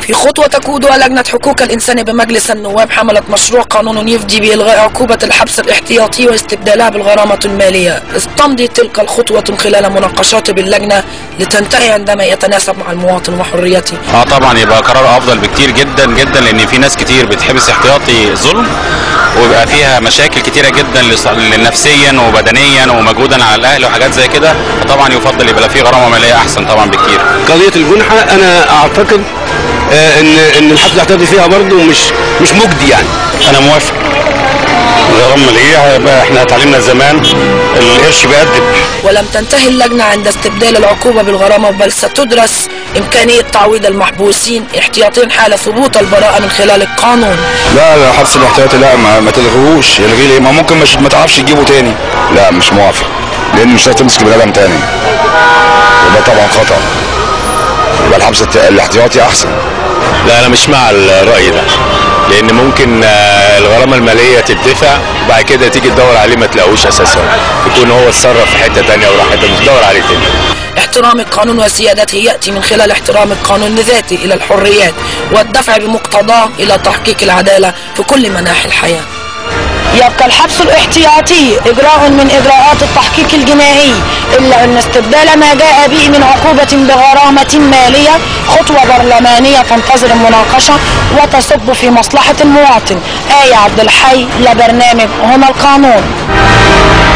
في خطوة تقودها لجنة حقوق الإنسان بمجلس النواب حملت مشروع قانون يفضي بإلغاء عقوبة الحبس الاحتياطي واستبدالها بالغرامة المالية تمضي تلك الخطوة خلال مناقشات باللجنة لتنتهي عندما يتناسب مع المواطن وحريته اه طبعا يبقى قرار افضل بكتير جدا جدا لان في ناس كتير بتحبس احتياطي ظلم ويبقى فيها مشاكل كتيره جدا لص- نفسيا وبدنيا ومجهودا على الاهل وحاجات زي كده فطبعا يفضل يبقى في غرامه ماليه احسن طبعا بكتير قضيه الجنحه انا اعتقد آه، ان ان الحبس الاحتياطي فيها برضه مش مش مجدي يعني انا موافق غرامه ماليه احنا اتعلمنا زمان القرش بيقدم ولم تنتهي اللجنة عند استبدال العقوبة بالغرامة بل ستدرس إمكانية تعويض المحبوسين احتياطيا حال ثبوت البراءة من خلال القانون لا لا الحبس الاحتياطي لا ما, ما تلغوش يلغي ليه ما ممكن مش ما تعرفش تجيبه تاني لا مش موافق لان مش هتمسك البني ادم تاني وده طبعا خطا يبقى الحبس الت- الاحتياطي احسن لا انا مش مع الراي ده لان ممكن آه، الغرامه الماليه تدفع وبعد كده تيجي تدور عليه ما تلاقوش اساسا يكون هو اتصرف في حته تانية وراح حته مش تدور عليه تاني احترام القانون وسيادته يأتي من خلال احترام القانون لذاته إلى الحريات والدفع بمقتضاه إلى تحقيق العدالة في كل مناحي الحياة يبقى الحبس الاحتياطي إجراء من إجراءات التحقيق الجنائي إلا أن استبدال ما جاء به من عقوبة بغرامة مالية خطوة برلمانية تنتظر المناقشة وتصب في مصلحة المواطن آية عبد الحي لبرنامج هنا القانون